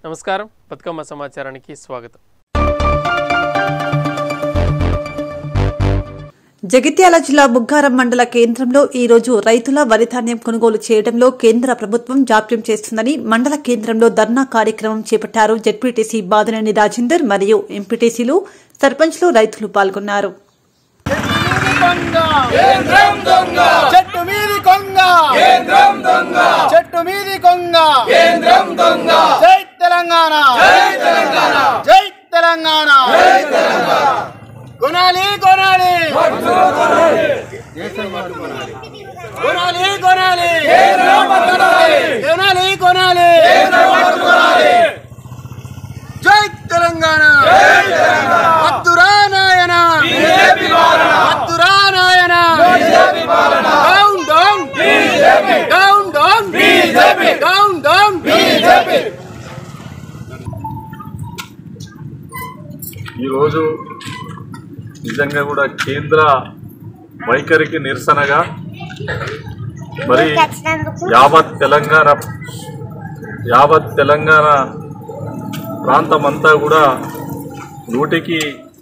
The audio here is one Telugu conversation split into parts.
నమస్కారం బతుకమ్మ సమాచారానికి స్వాగతం జగిత్యాల జిల్లా బుగ్గారం మండల కేంద్రంలో ఈ రోజు రైతుల వరి ధాన్యం కొనుగోలు చేయడంలో కేంద్ర ప్రభుత్వం జాప్యం చేస్తుందని మండల కేంద్రంలో ధర్నా కార్యక్రమం చేపట్టారు జడ్పీటీసీ బాదనేని రాజేందర్ మరియు ఎంపీటీసీలు సర్పంచ్లు రైతులు పాల్గొన్నారు కేంద్రం దొంగ చెట్టు మీది కొంగ కేంద్రం దొంగ చెట్టు మీది కొంగ కేంద్రం దొంగ జై తెలంగాణ జై తెలంగాణ జై తెలంగాణ జై తెలంగాణ కొనాలి కొనాలి కొనాలి కొనాలి కొనాలి కొనాలి జై తెలంగాణ మత్తురా నాయన మత్తురా నాయన down down down down down down ఈరోజు నిజంగా కూడా కేంద్ర వైఖరికి నిరసనగా మరి యావత్ తెలంగాణ యావత్ తెలంగాణ ప్రాంతం అంతా కూడా నూటికి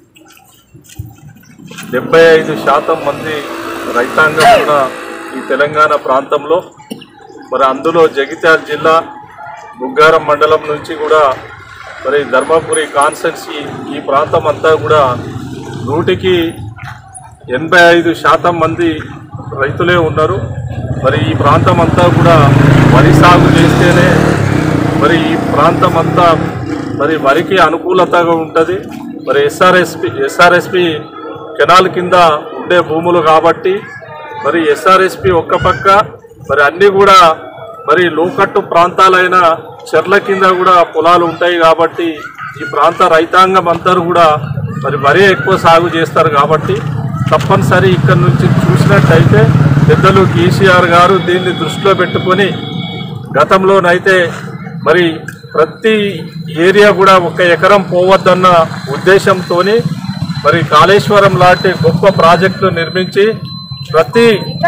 డెబ్బై ఐదు శాతం మంది రైతాంగం కూడా ఈ తెలంగాణ ప్రాంతంలో మరి అందులో జగిత్యాల జిల్లా బుగ్గారం మండలం నుంచి కూడా మరి ధర్మపురి కాన్స్టెన్సీ ఈ ప్రాంతం అంతా కూడా నూటికి ఎనభై ఐదు శాతం మంది రైతులే ఉన్నారు మరి ఈ ప్రాంతం అంతా కూడా వరి సాగు చేస్తేనే మరి ఈ ప్రాంతం అంతా మరి వరికి అనుకూలతగా ఉంటుంది మరి ఎస్ఆర్ఎస్పి ఎస్ఆర్ఎస్పి కెనాల్ కింద ఉండే భూములు కాబట్టి మరి ఎస్ఆర్ఎస్పి ఒక్క పక్క మరి అన్నీ కూడా మరి లోకట్టు ప్రాంతాలైన చెర్ల కింద కూడా పొలాలు ఉంటాయి కాబట్టి ఈ ప్రాంత రైతాంగం అందరూ కూడా మరి వరి ఎక్కువ సాగు చేస్తారు కాబట్టి తప్పనిసరి ఇక్కడ నుంచి చూసినట్టయితే పెద్దలు కేసీఆర్ గారు దీన్ని దృష్టిలో పెట్టుకొని గతంలోనైతే మరి ప్రతి ఏరియా కూడా ఒక ఎకరం పోవద్దన్న ఉద్దేశంతో మరి కాళేశ్వరం లాంటి గొప్ప ప్రాజెక్టులు నిర్మించి ప్రతి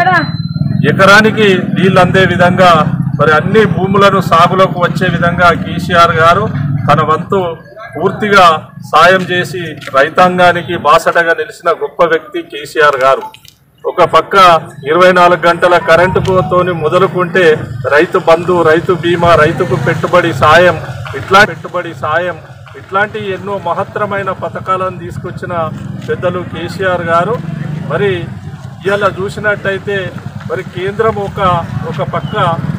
ఎకరానికి నీళ్ళు అందే విధంగా మరి అన్ని భూములను సాగులోకి వచ్చే విధంగా కేసీఆర్ గారు తన వంతు పూర్తిగా సాయం చేసి రైతాంగానికి బాసటగా నిలిచిన గొప్ప వ్యక్తి కేసీఆర్ గారు ఒక పక్క ఇరవై నాలుగు గంటల కరెంటుతోని మొదలుకుంటే రైతు బంధు రైతు బీమా రైతుకు పెట్టుబడి సాయం ఇట్లా పెట్టుబడి సాయం ఇట్లాంటి ఎన్నో మహత్తరమైన పథకాలను తీసుకొచ్చిన పెద్దలు కేసీఆర్ గారు మరి ఇవాళ చూసినట్టయితే మరి కేంద్రం ఒక ఒక పక్క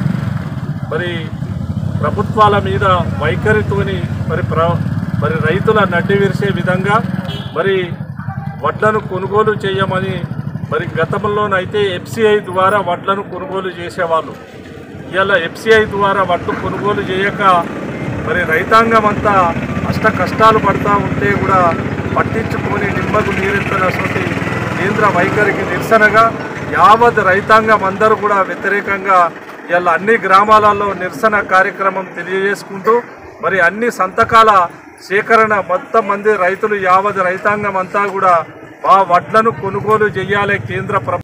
మరి ప్రభుత్వాల మీద వైఖరితోని మరి ప్ర మరి రైతుల నడ్డి విరిసే విధంగా మరి వడ్లను కొనుగోలు చేయమని మరి గతంలోనైతే ఎఫ్సిఐ ద్వారా వడ్లను కొనుగోలు చేసేవాళ్ళు ఇవాళ ఎఫ్సిఐ ద్వారా వడ్లు కొనుగోలు చేయక మరి రైతాంగం అంతా అష్ట కష్టాలు పడతా ఉంటే కూడా పట్టించుకొని నిమ్మకు నీరెత్తనటువంటి కేంద్ర వైఖరికి నిరసనగా యావత్ రైతాంగం అందరూ కూడా వ్యతిరేకంగా ఇవాళ అన్ని గ్రామాలలో నిరసన కార్యక్రమం తెలియజేసుకుంటూ మరి అన్ని సంతకాల సేకరణ మొత్తం మంది రైతులు యావత్ రైతాంగం అంతా కూడా మా వడ్లను కొనుగోలు చేయాలి కేంద్ర ప్రభుత్వం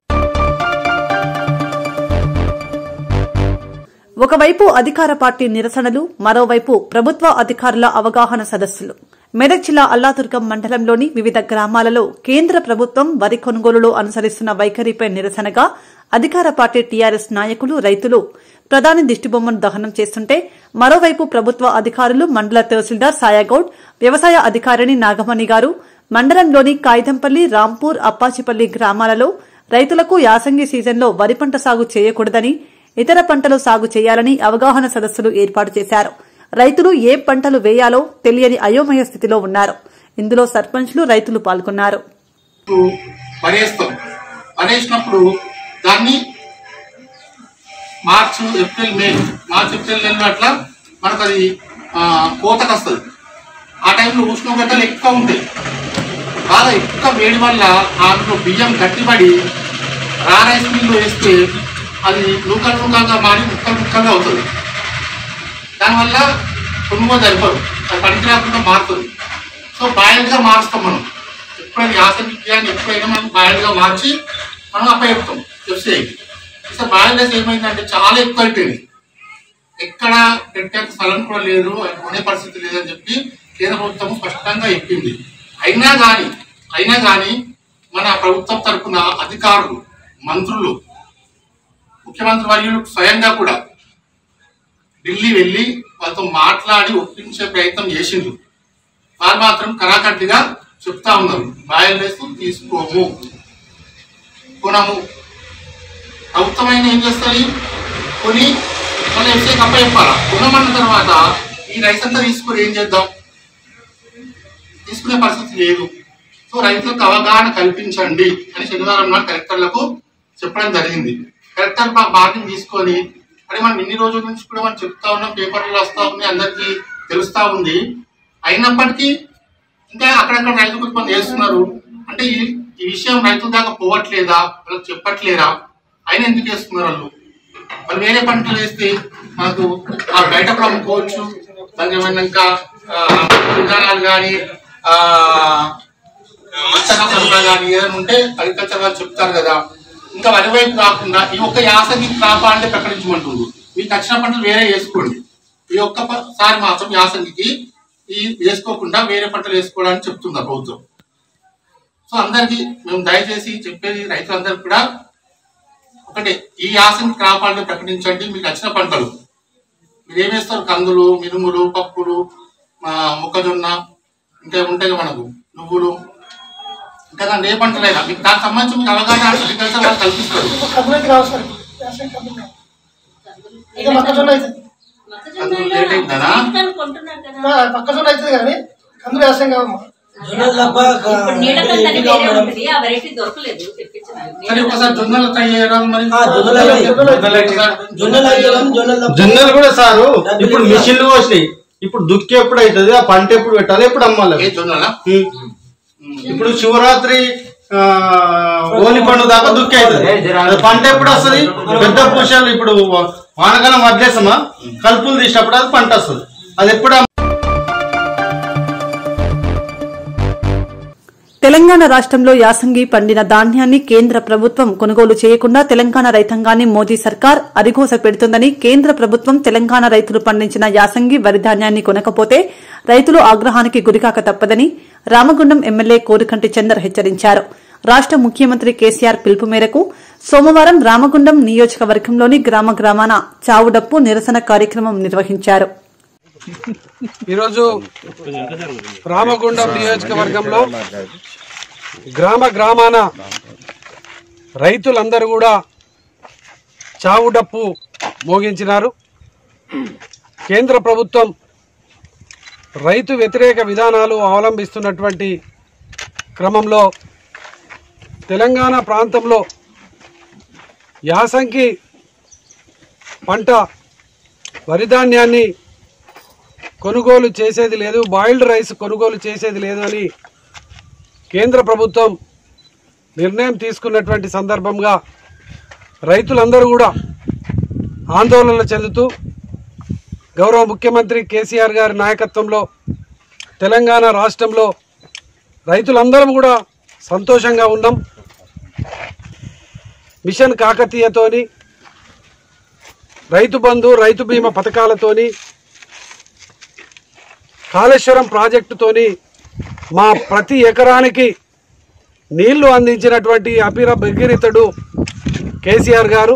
ఒకవైపు అధికార పార్టీ నిరసనలు మరోవైపు ప్రభుత్వ అధికారుల అవగాహన సదస్సులు మెదక్ జిల్లా అల్లాదుర్గం మండలంలోని వివిధ గ్రామాలలో కేంద్ర ప్రభుత్వం వరి కొనుగోలులో అనుసరిస్తున్న వైఖరిపై నిరసనగా అధికార పార్టీ టీఆర్ఎస్ నాయకులు రైతులు ప్రధాని దిష్టిబొమ్మను దహనం చేస్తుంటే మరోవైపు ప్రభుత్వ అధికారులు మండల తహసీల్దార్ సాయాగౌడ్ వ్యవసాయ అధికారిణి నాగమణి గారు మండలంలోని కాయిదంపల్లి రాంపూర్ అప్పాచిపల్లి గ్రామాలలో రైతులకు యాసంగి సీజన్లో వరి పంట సాగు చేయకూడదని ఇతర పంటలు సాగు చేయాలని అవగాహన సదస్సులు ఏర్పాటు చేశారు రైతులు ఏ పంటలు వేయాలో తెలియని అయోమయ స్థితిలో ఉన్నారు ఇందులో సర్పంచ్లు రైతులు పాల్గొన్నారు పడేస్తాం పడేసినప్పుడు దాన్ని March April May March April నెలలో అట్లా మనకు అది ఆ, కోతకు వస్తుంది ఆ టైంలో ఉష్ణోగ్రతలు ఎక్కువ ఉంటాయి బాగా ఎక్కువ వేడి వల్ల అందులో బియ్యం గట్టిపడి రా రైస్ మిల్లు వేస్తే అది నూకలు నూకలుగా మారి ముక్కలు ముక్కలుగా అవుతుంది దానివల్ల కొనుగోలు సరిపోదు అది పనికి రాకుండా మారుతుంది సో బాయిల్డ్గా మారుస్తాం మనం ఎప్పుడైనా యాసంగి బియ్యాన్ని ఎప్పుడైనా మనం బాయిల్డ్గా మార్చి మనం అప్పచెప్తాం ఎఫ్సీఐకి సో బాయిల్డెస్ ఏమైందంటే చాలా ఎక్కువ అయిపోయింది ఎక్కడ పెట్టే స్థలం కూడా లేదు అది కొనే పరిస్థితి లేదని చెప్పి కేంద్ర ప్రభుత్వం స్పష్టంగా చెప్పింది అయినా కానీ అయినా కానీ మన ప్రభుత్వం తరపున అధికారులు మంత్రులు ముఖ్యమంత్రి వర్యులు స్వయంగా కూడా ఢిల్లీ వెళ్ళి వాళ్ళతో మాట్లాడి ఒప్పించే ప్రయత్నం చేసిండ్రు వారు మాత్రం కరాకట్టిగా చెప్తా ఉన్నారు రాయల్ వేస్తూ తీసుకోము కొనము ప్రభుత్వమైన ఏం చేస్తుంది కొని మన ఎఫ్సీ కప్ప చెప్పాలా కొనమన్న తర్వాత ఈ రైస్ అంతా తీసుకొని ఏం చేద్దాం తీసుకునే పరిస్థితి లేదు సో రైతులకు అవగాహన కల్పించండి అని శనివారం నాడు కలెక్టర్లకు చెప్పడం జరిగింది కలెక్టర్ మా బాధ్యత తీసుకొని అరే మనం ఇన్ని రోజుల నుంచి కూడా మనం చెప్తా ఉన్నాం పేపర్లు వస్తా ఉన్నాయి అందరికీ తెలుస్తా ఉంది అయినప్పటికీ ఇంకా అక్కడక్కడ రైతు కొంతమంది చేస్తున్నారు అంటే ఈ ఈ విషయం రైతుల దాకా పోవట్లేదా వాళ్ళకి చెప్పట్లేరా అయినా ఎందుకు చేస్తున్నారు వాళ్ళు వాళ్ళు వేరే పంటలు వేస్తే మనకు ఆ బయట కూడా అమ్ముకోవచ్చు దానికి ఏమైనా ఇంకా ఆ, విధానాలు కానీ విత్తన సరఫరా కానీ ఏదైనా ఉంటే అగ్రికల్చర్ వాళ్ళు చెప్తారు కదా ఇంకా వరి వైపు కాకుండా ఈ ఒక్క యాసంగి క్రాప్ అంటే ప్రకటించమంటుండ్రు మీకు నచ్చిన పంటలు వేరే వేసుకోండి ఈ ఒక్కసారి మాత్రం యాసంగికి ఈ వేసుకోకుండా వేరే పంటలు వేసుకోవడానికి చెప్తున్నారు ప్రభుత్వం సో అందరికి మేము దయచేసి చెప్పేది రైతులందరికీ కూడా ఒకటే ఈ యాసంగి క్రాప్ అంటే ప్రకటించండి మీకు నచ్చిన పంటలు మీరు ఏం వేస్తారు కందులు మినుములు పప్పులు ఆ, మొక్కజొన్న ఇంకా ఉంటాయి కదా మనకు నువ్వులు ఇంకా దాని ఏ పంటలైనా మీకు దానికి సంబంధించి మీకు అవగాహన అగ్రికల్చర్ వాళ్ళు కల్పిస్తారు కందులకి రావు సార్ వ్యవసాయం కందులు రావు. ఇక మొక్కజొన్న అవుతుంది కందులు లేట్ అయిందనా ఆ, మొక్కజొన్న అవుతుంది కానీ కందులు వ్యవసాయం కావమ్మా ఇప్పుడు నీడకందని వేరే ఉంటుంది ఆ వెరైటీ దొరకలేదు తెప్పించడానికి సరే ఒకసారి జొన్నలు ట్రై చేయరాదు మరి జొన్నలు కూడా సారు ఇప్పుడు మిషన్లు వచ్చినాయి ఇప్పుడు దుక్కి ఎప్పుడు అవుతుంది ఆ పంట ఎప్పుడు పెట్టాలి ఎప్పుడు అమ్మాలి ఏ జొన్నలా ఇప్పుడు శివరాత్రి ఆ, ఓలి పండుగ దాకా దుక్కి అవుతుంది అది పంట ఎప్పుడు వస్తుంది పెద్ద పుష్పాలు ఇప్పుడు వానకాలం వదిలేసామా కలుపులు తీసినప్పుడు అది పంట వస్తుంది అది ఎప్పుడు అమ్మ- తెలంగాణ రాష్ట్రంలో యాసంగి పండిన ధాన్యాన్ని కేంద్ర ప్రభుత్వం కొనుగోలు చేయకుండా తెలంగాణ రైతాంగాన్ని మోదీ సర్కార్ అరిగోస పెడుతుందని కేంద్ర ప్రభుత్వం తెలంగాణ రైతులు పండించిన యాసంగి వరి ధాన్యాన్ని కొనకపోతే రైతులు ఆగ్రహానికి గురికాక తప్పదని రామగుండం ఎమ్మెల్యే కోరికంటి చందర్ హెచ్చరించారు రాష్ట ముఖ్యమంత్రి కేసీఆర్ పిలుపు మేరకు సోమవారం రామగుండం నియోజకవర్గంలోని గ్రామ గ్రామాన చావుడప్పు నిరసన కార్యక్రమం నిర్వహించారు ఈరోజు రామగుండం నియోజకవర్గంలో గ్రామ గ్రామాన రైతులందరూ కూడా చావు డప్పు మోగించినారు కేంద్ర ప్రభుత్వం రైతు వ్యతిరేక విధానాలు అవలంబిస్తున్నటువంటి క్రమంలో తెలంగాణ ప్రాంతంలో యాసంగి పంట వరి ధాన్యాన్ని కొనుగోలు చేసేది లేదు బాయిల్డ్ రైస్ కొనుగోలు చేసేది లేదు అని కేంద్ర ప్రభుత్వం నిర్ణయం తీసుకున్నటువంటి సందర్భంగా రైతులందరూ కూడా ఆందోళన చెందుతూ గౌరవ ముఖ్యమంత్రి కేసీఆర్ గారి నాయకత్వంలో తెలంగాణ రాష్ట్రంలో రైతులందరం కూడా సంతోషంగా ఉన్నాం మిషన్ కాకతీయతోని రైతు బంధు రైతు బీమా పథకాలతోని కాళేశ్వరం ప్రాజెక్టుతోని మా ప్రతి ఎకరానికి నీళ్లు అందించినటువంటి అపిర భగీరథుడు కేసీఆర్ గారు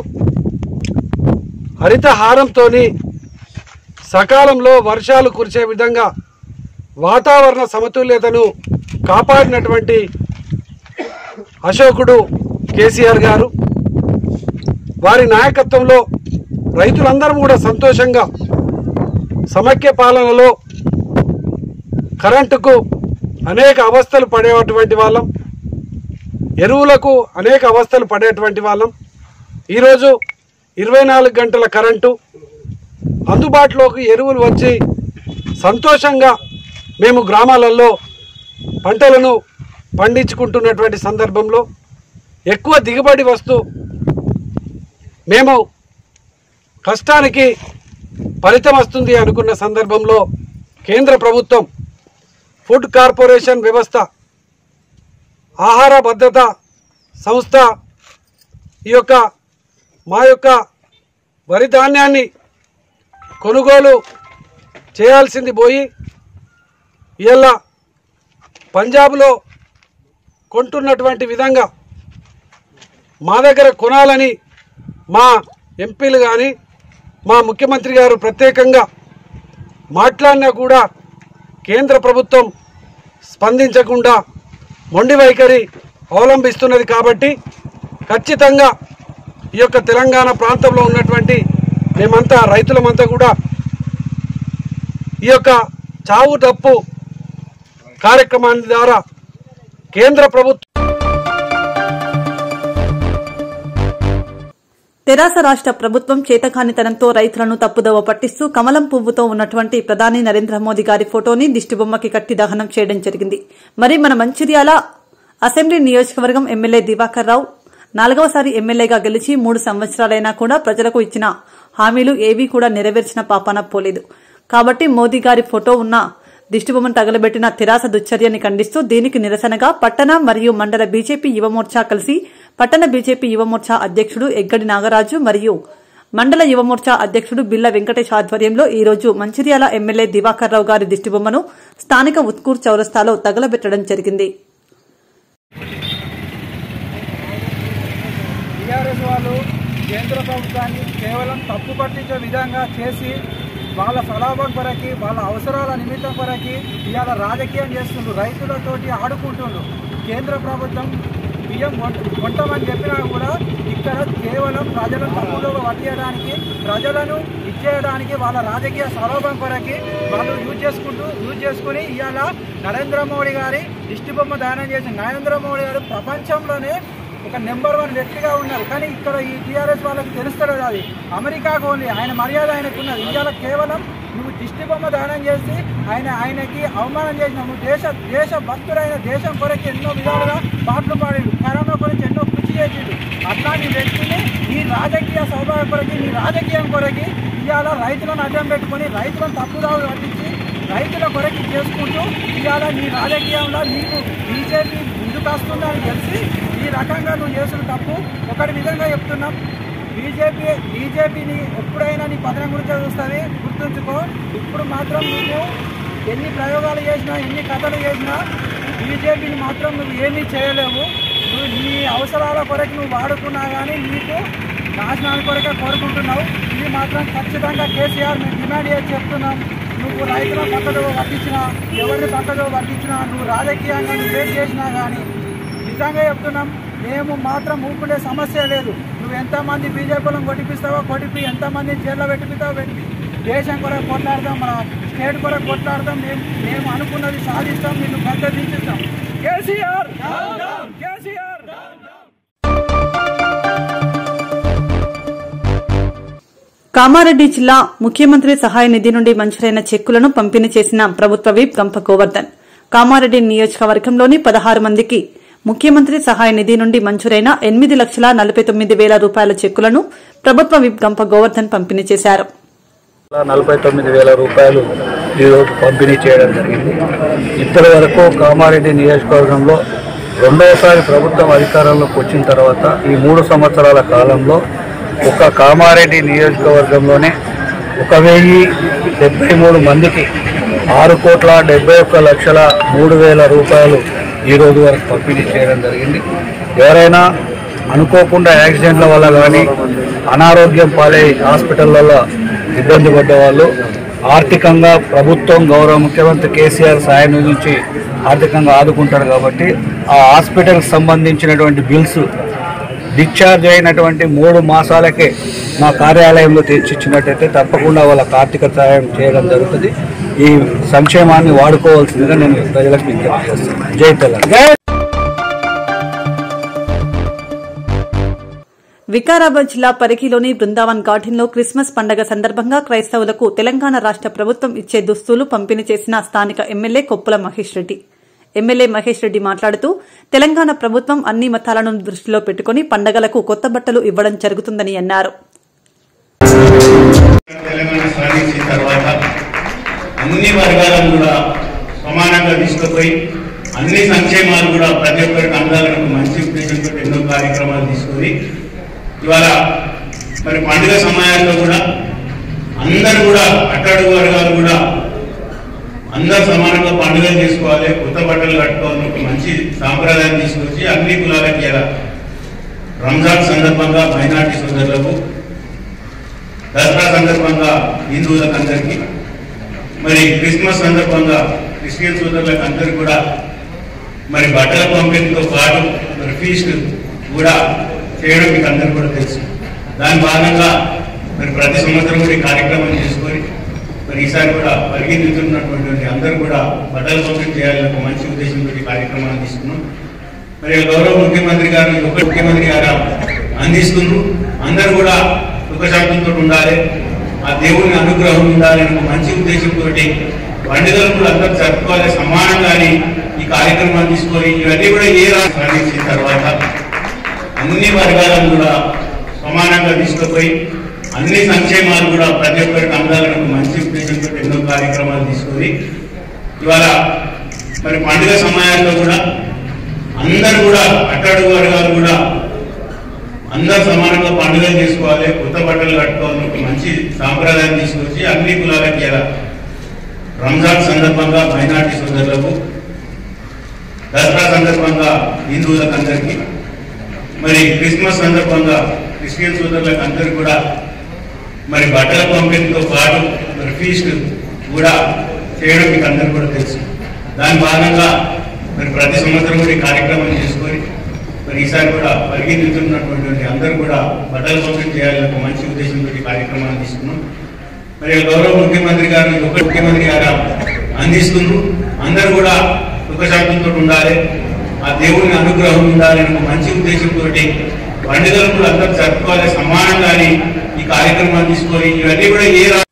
హరితహారంతో సకాలంలో వర్షాలు కురిసే విధంగా వాతావరణ సమతుల్యతను కాపాడినటువంటి అశోకుడు కేసీఆర్ గారు వారి నాయకత్వంలో రైతులందరం కూడా సంతోషంగా సమైక్య పాలనలో కరెంటుకు అనేక అవస్థలు పడేటువంటి వాళ్ళం ఎరువులకు అనేక అవస్థలు పడేటువంటి వాళ్ళం ఈరోజు ఇరవై నాలుగు గంటల కరెంటు అందుబాటులోకి ఎరువులు వచ్చి సంతోషంగా మేము గ్రామాలలో పంటలను పండించుకుంటున్నటువంటి సందర్భంలో ఎక్కువ దిగుబడి వస్తూ మేము కష్టానికి ఫలితం వస్తుంది అనుకున్న సందర్భంలో కేంద్ర ప్రభుత్వం ఫుడ్ కార్పొరేషన్ వ్యవస్థ ఆహార భద్రత సంస్థ ఈ యొక్క మా యొక్క వరి ధాన్యాన్ని కొనుగోలు చేయాల్సింది పోయి ఇలా పంజాబ్లో కొంటున్నటువంటి విధంగా మా దగ్గర కొనాలని మా ఎంపీలు కానీ మా ముఖ్యమంత్రి గారు ప్రత్యేకంగా మాట్లాడినా కూడా కేంద్ర ప్రభుత్వం స్పందించకుండా మొండి వైఖరి అవలంబిస్తున్నది కాబట్టి ఖచ్చితంగా ఈ యొక్క తెలంగాణ ప్రాంతంలో ఉన్నటువంటి మేమంతా రైతులమంతా కూడా ఈ యొక్క చావు తప్పు కార్యక్రమాన్ని ద్వారా కేంద్ర ప్రభుత్వం తెరాస రాష్ట్ర ప్రభుత్వం చేతకానితనంతో రైతులను తప్పుదోవ పట్టిస్తూ కమలం పువ్వుతో ఉన్నటువంటి ప్రధాని నరేంద్ర మోదీ గారి ఫోటోని దిష్టిబొమ్మకి కట్టి దహనం చేయడం జరిగింది మరి మన మంచిర్యాల అసెంబ్లీ నియోజకవర్గం ఎమ్మెల్యే దివాకర్ రావు నాలుగవసారి ఎమ్మెల్యేగా గెలిచి మూడు సంవత్సరాలైనా కూడా ప్రజలకు ఇచ్చిన హామీలు ఏవీ కూడా నెరవేర్చిన పాపాన పోలేదు కాబట్టి మోదీ గారి ఫోటో ఉన్న దిష్టిబొమ్మను తగలబెట్టిన తెరాస దుశ్చర్యని ఖండిస్తూ దీనికి నిరసనగా పట్టణ మరియు మండల బీజేపీ యువమోర్చా కలిసి పట్టణ బీజేపీ యువమోర్చా అధ్యక్షుడు ఎగ్గడి నాగరాజు మరియు మండల యువమోర్చా అధ్యక్షుడు బిల్ల వెంకటేష్ ఆధ్వర్యంలో ఈ రోజు మంచిర్యాల ఎమ్మెల్యే దివాకర్ రావు గారి దిష్టిబొమ్మను స్థానిక ఉత్కూర్ చౌరస్తాలో తగలబెట్టడం జరిగింది టీఆర్ఎస్ వాళ్ళు కేంద్ర ప్రభుత్వాన్ని కేవలం తప్పు పట్టించే విధంగా చేసి వాళ్ళ స్వలాభం కొరకి వాళ్ళ అవసరాల నిమిత్తం కొరకి ఇవాళ రాజకీయం చేస్తుండ్రు రైతులతోటి ఆడుకుంటుండ్రు కేంద్ర ప్రభుత్వం బియ్యం కొం- కొంటామని చెప్పినా కూడా ఇక్కడ కేవలం ప్రజలను తప్పులో పట్టియడానికి ప్రజలను ఇచ్చేయడానికి వాళ్ళ రాజకీయ స్వలాభం కొరకి వాళ్ళు యూజ్ చేసుకుంటూ యూజ్ చేసుకుని ఇవాళ నరేంద్ర మోడీ గారి దిష్టి బొమ్మ దానం చేసి నరేంద్ర మోడీ గారు ప్రపంచంలోనే ఒక నెంబర్ వన్ వ్యక్తిగా ఉన్నారు కానీ ఇక్కడ ఈ టీఆర్ఎస్ వాళ్ళకి తెలుస్తలేదు అది అమెరికాకు ఓన్లీ ఆయన మర్యాద ఆయనకు ఉన్నది ఇవాళ కేవలం నువ్వు దిష్టి బొమ్మ దానం చేసి ఆయన ఆయనకి అవమానం చేసినావు నువ్వు దేశ దేశ భక్తుడైన దేశం కొరకు ఎన్నో విధాలుగా పాటలు పాడిండు కరోనా గురించి ఎన్నో కృషి చేసిండు అట్లాంటి వ్యక్తిని నీ రాజకీయ సౌభాగ్య కొరకి నీ రాజకీయం కొరకి ఇవాళ రైతులను అడ్డం పెట్టుకొని రైతులను తప్పుదావు పట్టించి రైతుల కొరకి చేసుకుంటూ ఇవాళ నీ రాజకీయంలో నీకు బీజేపీ ముందుకు వస్తుందని తెలిసి ఈ రకంగా నువ్వు చేసిన తప్పు ఒకటి విధంగా చెప్తున్నాం బీజేపీ బీజేపీని ఎప్పుడైనా నీ పతనం గురించి చూస్తుంది గుర్తుంచుకో ఇప్పుడు మాత్రం నువ్వు ఎన్ని ప్రయోగాలు చేసినా ఎన్ని కథలు చేసినా బీజేపీని మాత్రం నువ్వు ఏమీ చేయలేవు నువ్వు నీ అవసరాల కొరకు నువ్వు వాడుకున్నా కానీ నీకు నాశనాల కొరకే కోరుకుంటున్నావు ఇది మాత్రం ఖచ్చితంగా కేసీఆర్ మేము డిమాండ్ చేసి చెప్తున్నాం నువ్వు రైతులను పక్కదో పట్టించినా ఎవరిని పక్కదో పట్టించినా నువ్వు రాజకీయంగా నువ్వేం చేసినా కానీ నిజంగా చెప్తున్నాం మేము మాత్రం ఊపుకునే సమస్య లేదు నువ్వు ఎంతమంది బీజేపీలను కొట్టిపిస్తావో కొట్టిపి ఎంతమందిని జైల్లో పెట్టిపిస్తావో పెట్టిపి దేశం కొరకు కొట్లాడదాం మన స్టేట్ కొరకు కొట్లాడదాం మేము మేము అనుకున్నది సాధిస్తాం నిన్ను పెద్ద దించుతాం కేసీఆర్ కేసీఆర్ కామారెడ్డి జిల్లా ముఖ్యమంత్రి సహాయ నిధి నుండి మంజూరైన చెక్కులను పంపిణీ చేసిన ప్రభుత్వ విప్ గంప గోవర్ధన్ కామారెడ్డి నియోజకవర్గంలోని పదహారు మందికి ముఖ్యమంత్రి సహాయ నిధి నుండి మంజూరైన ఎనిమిది లక్షల నలభై తొమ్మిది వేల రూపాయల చెక్కులను ప్రభుత్వ విప్ గంప గోవర్ధన్ పంపిణీ చేశారు నలభై తొమ్మిది వేల రూపాయలు ఈరోజు పంపిణీ చేయడం జరిగింది ఇప్పటి వరకు కామారెడ్డి నియోజకవర్గంలో రెండవసారి ప్రభుత్వం అధికారంలోకి వచ్చిన తర్వాత ఈ మూడు సంవత్సరాల కాలంలో ఒక కామారెడ్డి నియోజకవర్గంలోనే ఒక వెయ్యి డెబ్బై మూడు మందికి ఆరు కోట్ల డెబ్బై ఒక్క లక్షల మూడు వేల రూపాయలు ఈ రోజు వరకు పంపిణీ చేయడం జరిగింది ఎవరైనా అనుకోకుండా యాక్సిడెంట్ల వల్ల కానీ అనారోగ్యం పాలై హాస్పిటళ్లలో ఇబ్బంది పడ్డ వాళ్ళు ఆర్థికంగా ప్రభుత్వం గౌరవ ముఖ్యమంత్రి కేసీఆర్ సాయం నుంచి ఆర్థికంగా ఆదుకుంటారు కాబట్టి ఆ హాస్పిటల్కి సంబంధించినటువంటి బిల్స్ డిశ్చార్జ్ అయినటువంటి మూడు మాసాలకే మా కార్యాలయంలో తెచ్చిచ్చినట్టయితే తప్పకుండా వాళ్ళకి ఆర్థిక సహాయం చేయడం జరుగుతుంది ఈ సంక్షేమాన్ని వాడుకోవాల్సిందిగా నేను ప్రజలకు విజ్ఞప్తి చేస్తాను జై తెలంగాణ వికారాబాద్ జిల్లా పరిగిలోని బృందావన్ గార్డెన్లో క్రిస్మస్ పండగ సందర్భంగా క్రైస్తవులకు తెలంగాణ రాష్ట ప్రభుత్వం ఇచ్చే దుస్తులు పంపిణీ చేసిన స్థానిక ఎమ్మెల్యే కొప్పుల మహేష్ రెడ్డి ఎమ్మెల్యే మహేష్ రెడ్డి మాట్లాడుతూ తెలంగాణ ప్రభుత్వం అన్ని మతాలను దృష్టిలో పెట్టుకుని పండగలకు కొత్త బట్టలు ఇవ్వడం జరుగుతుందని అన్నారు తెలంగాణ సాధించిన తర్వాత అన్ని వర్గాలను కూడా సమానంగా తీసుకుపోయి అన్ని సంక్షేమాలు కూడా ప్రతి ఒక్కరికి అందాలని మంచి ఉద్దేశంతో ఎన్నో కార్యక్రమాలు తీసుకొని ఇవాళ మరి పండుగ సమయాల్లో కూడా అందరూ కూడా అట్టడుగు వర్గాలు కూడా అందరు సమానంగా పండుగలు చేసుకోవాలి కొత్త బట్టలు కట్టుకోవాలని ఒక మంచి సాంప్రదాయం తీసుకొచ్చి అన్ని కులాలకి ఇలా రంజాన్ సందర్భంగా మైనార్టీ సోదరులకు దసరా సందర్భంగా హిందువులకు అందరికీ మరి క్రిస్మస్ సందర్భంగా క్రిస్టియన్ సోదరులకు అందరికీ కూడా మరి బట్టల పంపిణీతో పాటు మరి ఫీస్ట్ కూడా చేయడం మీకు అందరికీ కూడా తెలుసు దాని భాగంగా మరి ప్రతి సంవత్సరం కూడా ఈ కార్యక్రమం చేసుకొని మరి ఈసారి కూడా పరిగెత్తుతున్నటువంటి అందరూ కూడా బట్టల పంపిణీ చేయాలని ఒక మంచి ఉద్దేశంతో ఈ కార్యక్రమాన్ని తీసుకున్నాం మరి గౌరవ ముఖ్యమంత్రి గారు ఉప ముఖ్యమంత్రి గారు అందిస్తున్నారు అందరూ కూడా సుఖశాంతంతో ఉండాలి ఆ దేవుని అనుగ్రహం ఉండాలి అనే ఒక మంచి ఉద్దేశంతో పండుగలు కూడా అందరూ జరుపుకోవాలి సమానంగా అని ఈ కార్యక్రమాన్ని తీసుకొని ఇవన్నీ కూడా ఏ రాష్ట్రం సాధించిన తర్వాత అన్ని వర్గాలను కూడా సమానంగా తీసుకుపోయి అన్ని సంక్షేమాలు కూడా ప్రతి ఒక్కరికి అందాలని ఒక మంచి ఉద్దేశంతో ఎన్నో కార్యక్రమాలు తీసుకొని ఇవాళ మరి పండుగ సమయాల్లో కూడా అందరూ కూడా అట్టడుగు వర్గాలు కూడా అందరు సమానంగా పండుగలు చేసుకోవాలి కొత్త బట్టలు కట్టుకోవాలని ఒక మంచి సాంప్రదాయం తీసుకొచ్చి అన్ని కులాలకి ఇలా రంజాన్ సందర్భంగా మైనార్టీ సోదరులకు దసరా సందర్భంగా హిందువులకు అందరికీ మరి క్రిస్మస్ సందర్భంగా క్రిస్టియన్ సోదరులకు అందరికీ కూడా మరి బట్టల పంపిణీతో పాటు మరి ఫీస్ట్ కూడా చేయడం మీకు అందరికీ కూడా తెలుసు దాని భాగంగా మరి ప్రతి సంవత్సరం కూడా ఈ కార్యక్రమం చేసుకొని మరి ఈసారి కూడా పరిగెత్తుతున్నటువంటి అందరూ కూడా బట్టల పంపిణీ చేయాలని ఒక మంచి ఉద్దేశంతో ఈ కార్యక్రమాన్ని తీసుకున్నాం మరి గౌరవ ముఖ్యమంత్రి గారు ఉప ముఖ్యమంత్రి గారు అందిస్తున్నారు అందరూ కూడా సుఖశాంతంతో ఉండాలి ఆ దేవుని అనుగ్రహం ఉండాలి అనే ఒక మంచి ఉద్దేశంతో పండుగలు కూడా అందరూ జరుపుకోవాలి సమానంగా అని ఈ కార్యక్రమాన్ని తీసుకొని ఇవన్నీ కూడా ఏ రా-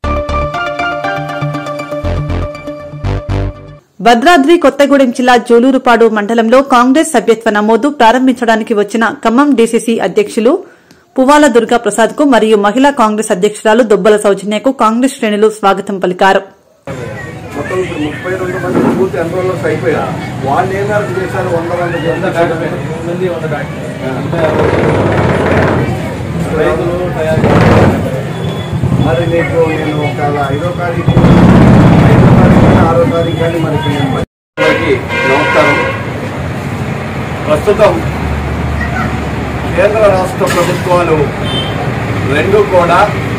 భద్రాద్రి కొత్తగూడెం జిల్లా జోలూరుపాడు మండలంలో కాంగ్రెస్ సభ్యత్వ నమోదు ప్రారంభించడానికి వచ్చిన ఖమ్మం డీసీసీ అధ్యక్షులు పువ్వాల దుర్గా ప్రసాద్ కు మరియు మహిళా కాంగ్రెస్ అధ్యక్షురాలు దొబ్బల సౌజన్యకు కాంగ్రెస్ శ్రేణులు స్వాగతం పలికారు మొత్తం ఇప్పుడు ముప్పై రెండు మంది పూర్తి ఎన్రోల్మెంట్స్ అయిపోయారు వాళ్ళు ఏం మేరకు చేశారు వంద వంద మంది వంద రైతులు మరి నీకు నేను ఒక ఐదో తారీఖు ఐదో తారీఖు కానీ ఆరో తారీఖు కానీ మనకి నేను అందరికీ నమస్కారం ప్రస్తుతం కేంద్ర రాష్ట్ర ప్రభుత్వాలు రెండు కూడా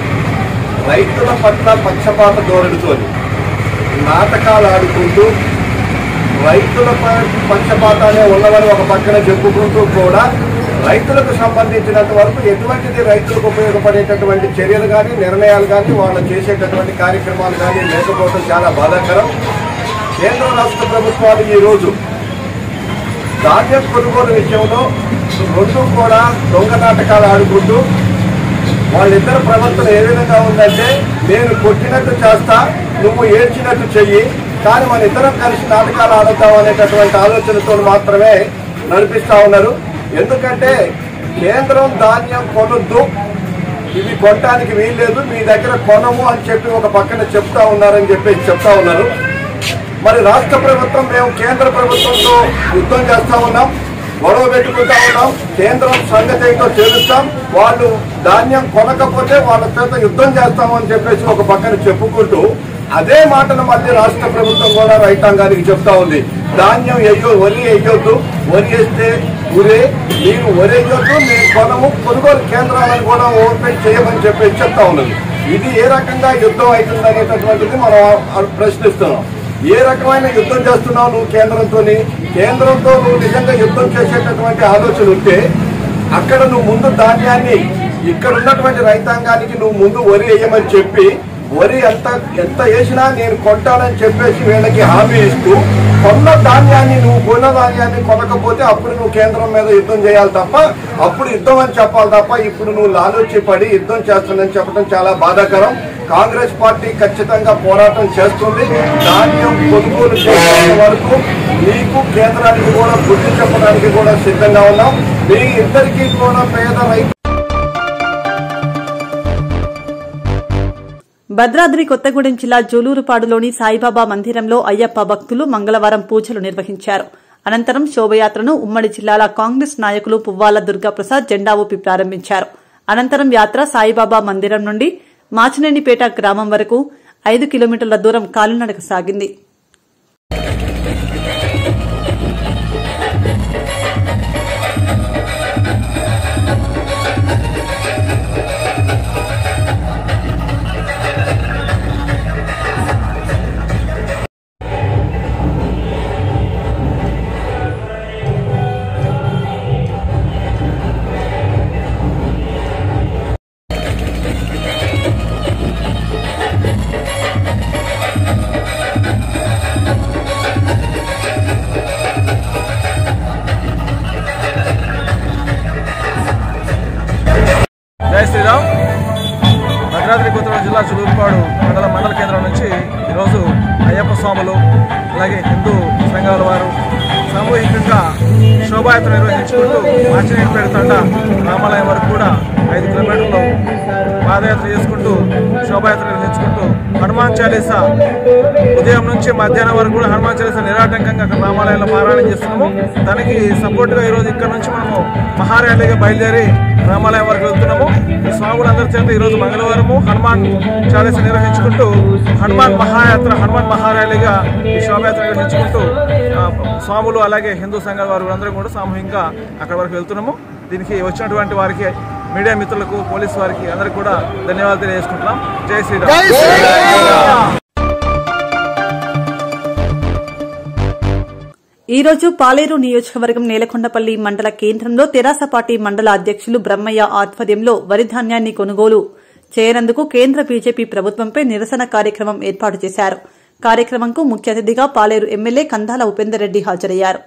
రైతుల పట్ల పక్షపాత ధోరణితోని నాటకాలు ఆడుకుంటూ రైతులపై పక్షపాతాలే ఉన్నవని ఒక పక్కన చెప్పుకుంటూ కూడా రైతులకు సంబంధించినంత వరకు ఎటువంటిది రైతులకు ఉపయోగపడేటటువంటి చర్యలు కానీ నిర్ణయాలు కానీ వాళ్ళు చేసేటటువంటి కార్యక్రమాలు కానీ లేకపోవడం చాలా బాధాకరం కేంద్ర రాష్ట్ర ప్రభుత్వాలు ఈరోజు ధాన్యం కొనుగోలు విషయంలో రెండు కూడా దొంగ నాటకాలు ఆడుకుంటూ వాళ్ళిద్దరు ప్రవర్తన ఏ విధంగా ఉందంటే నేను కొట్టినట్టు చేస్తా నువ్వు ఏడ్చినట్టు చెయ్యి కానీ మన ఇద్దరం కలిసి నాటకాలు ఆడుతాం అనేటటువంటి ఆలోచనతో మాత్రమే నడిపిస్తా ఉన్నారు ఎందుకంటే కేంద్రం ధాన్యం కొనొద్దు ఇవి కొనడానికి వీల్లేదు మీ దగ్గర కొనము అని చెప్పి ఒక పక్కన చెప్తా ఉన్నారని చెప్పేసి చెప్తా ఉన్నారు మరి రాష్ట్ర ప్రభుత్వం మేము కేంద్ర ప్రభుత్వంతో యుద్ధం చేస్తా ఉన్నాం గొడవ పెట్టుకుంటా ఉన్నాం కేంద్రం సంగతి ఏంటో తెలుస్తాం వాళ్ళు ధాన్యం కొనకపోతే వాళ్ళ చేత యుద్ధం చేస్తామని చెప్పేసి ఒక పక్కన చెప్పుకుంటూ అదే మాటల మధ్య రాష్ట్ర ప్రభుత్వం కూడా రైతాంగానికి చెప్తా ఉంది ధాన్యం వేయో వరి వేయొద్దు వరి వేస్తే ఉరే మీరు వరి వేయొద్దు మేము కొనము కొనుగోలు కేంద్రాలను కూడా ఓపెన్ చేయమని చెప్పేసి చెప్తా ఉన్నది ఇది ఏ రకంగా యుద్ధం అవుతుంది అనేటటువంటిది మనం ప్రశ్నిస్తున్నాం ఏ రకమైన యుద్ధం చేస్తున్నావు నువ్వు కేంద్రంతో కేంద్రంతో నువ్వు నిజంగా యుద్ధం చేసేటటువంటి ఆలోచన ఉంటే అక్కడ నువ్వు ముందు ధాన్యాన్ని ఇక్కడ ఉన్నటువంటి రైతాంగానికి నువ్వు ముందు వరి వేయమని చెప్పి వరి ఎంత ఎంత వేసినా నేను కొంటానని చెప్పేసి వీళ్ళకి హామీ ఇస్తూ కొన్న ధాన్యాన్ని నువ్వు కొన్న ధాన్యాన్ని కొనకపోతే అప్పుడు నువ్వు కేంద్రం మీద యుద్ధం చేయాలి తప్ప అప్పుడు యుద్ధం అని చెప్పాలి తప్ప ఇప్పుడు నువ్వు లాలోచి పడి యుద్ధం చేస్తుందని చెప్పడం చాలా బాధాకరం కాంగ్రెస్ పార్టీ ఖచ్చితంగా పోరాటం చేస్తుంది ధాన్యం కొనుగోలు చేసే వరకు నీకు కేంద్రానికి కూడా బుద్ధి చెప్పడానికి కూడా సిద్ధంగా ఉన్నాం మీ ఇద్దరికీ కూడా పేద రైతు భద్రాద్రి కొత్తగూడెం జిల్లా జూలూరుపాడులోని సాయిబాబా మందిరంలో అయ్యప్ప భక్తులు మంగళవారం పూజలు నిర్వహించారు అనంతరం శోభయాత్రను ఉమ్మడి జిల్లాల కాంగ్రెస్ నాయకులు పువ్వాల దుర్గాప్రసాద్ జెండా ఊపి ప్రారంభించారు అనంతరం యాత్ర సాయిబాబా మందిరం నుండి మాచినేనిపేట గ్రామం వరకు ఐదు కిలోమీటర్ల దూరం కాలినడక సాగింది జై శ్రీరామ్ భద్రాద్రి కొత్తగూడెం జిల్లా చులూరుపాడు మండల మండల కేంద్రం నుంచి ఈరోజు అయ్యప్ప స్వాములు అలాగే హిందూ సంఘాల వారు సామూహికంగా శోభాయాత్ర నిర్వహించుకుంటూ ఆంజనేయులపేట తండ రామాలయం వరకు కూడా ఐదు కిలోమీటర్లు పాదయాత్ర చేసుకుంటూ శోభాయాత్ర నిర్వహించుకుంటూ హనుమాన్ చాలీసా ఉదయం నుంచి మధ్యాహ్నం వరకు కూడా హనుమాన్ చాలీసా నిరాటంకంగా అక్కడ రామాలయంలో పారాయణం చేస్తున్నాము దానికి సపోర్ట్గా ఈరోజు ఇక్కడ నుంచి మనము మహార్యాలీగా బయలుదేరి రామాలయం వరకు వెళ్తున్నాము ఈ స్వాములందరి చేత ఈరోజు మంగళవారము హనుమాన్ చాలీస నిర్వహించుకుంటూ హనుమాన్ మహాయాత్ర హనుమాన్ మహార్యాలీగా ఈ శోభయాత్ర నిర్వహించుకుంటూ ఆ, స్వాములు అలాగే హిందూ సంఘాల వారు అందరం కూడా సామూహికంగా అక్కడ వరకు వెళ్తున్నాము దీనికి వచ్చినటువంటి వారికి మీడియా మిత్రులకు పోలీసు వారికి అందరికి కూడా ధన్యవాదాలు తెలియజేసుకుంటున్నాం జై శ్రీరామ్ ఈ రోజు పాలేరు నియోజకవర్గం నేలకొండపల్లి మండల కేంద్రంలో తెరాస పార్టీ మండల అధ్యక్షులు బ్రహ్మయ్య ఆధ్వర్యంలో వరి ధాన్యాన్ని కొనుగోలు చేయనందుకు కేంద్ర బీజేపీ ప్రభుత్వంపై నిరసన కార్యక్రమం ఏర్పాటు చేశారు కార్యక్రమంకు ముఖ్య అతిథిగా పాలేరు ఎమ్మెల్యే కందాల ఉపేందర్ రెడ్డి హాజరయ్యారు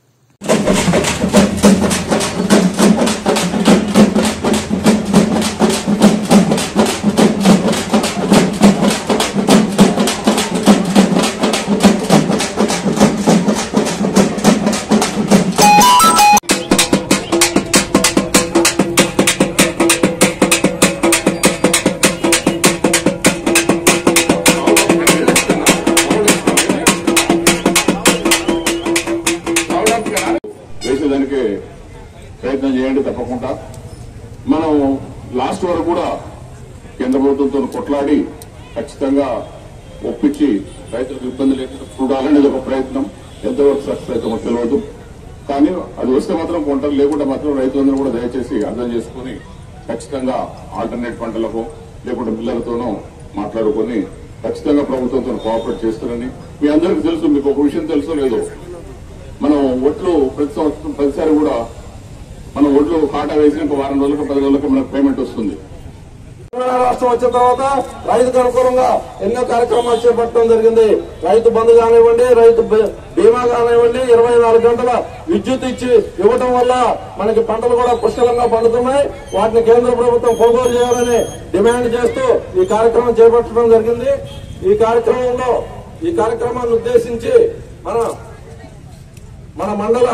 వేసేదానికి ప్రయత్నం చేయండి తప్పకుండా మనం లాస్ట్ వరకు కూడా కేంద్ర ప్రభుత్వంతో కొట్లాడి ఖచ్చితంగా ఒప్పించి రైతులకు ఇబ్బంది లేకుండా చూడాలనేది ఒక ప్రయత్నం ఎంతవరకు సక్సెస్ అవుతామో తెలియదు కానీ అది వస్తే మాత్రం కొంటారు లేకుంటే మాత్రం రైతులందరూ కూడా దయచేసి అర్థం చేసుకుని ఖచ్చితంగా ఆల్టర్నేట్ పంటలకు లేకుంటే మిల్లర్లతోనూ మాట్లాడుకొని ఖచ్చితంగా ప్రభుత్వంతో కోఆపరేట్ చేస్తారని మీ అందరికీ తెలుసు మీకు ఒక విషయం తెలుసో లేదో మనం ఒట్లు ప్రతి సంవత్సరం ప్రతిసారి కూడా మనం ఒట్లు కాటా వేసిన ఒక వారం రోజులకు పది రోజులకు మనకు పేమెంట్ వస్తుంది తెలంగాణ రాష్ట్రం వచ్చిన తర్వాత రైతుకు అనుకూలంగా ఎన్నో కార్యక్రమాలు చేపట్టడం జరిగింది రైతు బంధు కానివ్వండి రైతు బీ- బీమా కానివ్వండి ఇరవై నాలుగు గంటల విద్యుత్ ఇచ్చి ఇవ్వటం వల్ల మనకి పంటలు కూడా పుష్కలంగా పండుతున్నాయి వాటిని కేంద్ర ప్రభుత్వం కొనుగోలు చేయాలని డిమాండ్ చేస్తూ ఈ కార్యక్రమం చేపట్టడం జరిగింది ఈ కార్యక్రమంలో ఈ కార్యక్రమాన్ని ఉద్దేశించి మన మన మండల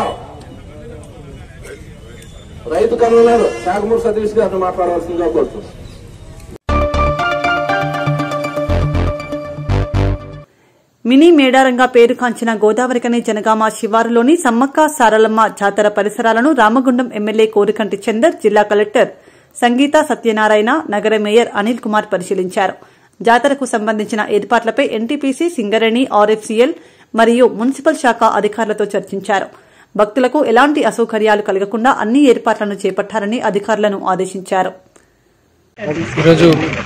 రైతు కన్వీనర్ శాఖమూరి సతీష్ గారిని మాట్లాడవలసిందిగా కోరుతున్నాను మినీ మేడారంగా పేరుకాంచిన గోదావరికని జనగామ శివారులోని సమ్మక్క సారలమ్మ జాతర పరిసరాలను రామగుండం ఎమ్మెల్యే కోరికంటి చందర్ జిల్లా కలెక్టర్ సంగీత సత్యనారాయణ నగర మేయర్ అనిల్ కుమార్ పరిశీలించారు జాతరకు సంబంధించిన ఏర్పాట్లపై ఎన్టీపీసీ సింగరేణి ఆర్ఎఫ్సీఎల్ మరియు మున్సిపల్ శాఖ అధికారులతో చర్చించారు భక్తులకు ఎలాంటి అసౌకర్యాలు కలగకుండా అన్ని ఏర్పాట్లను చేపట్టాలని అధికారులను ఆదేశించారు ఈరోజు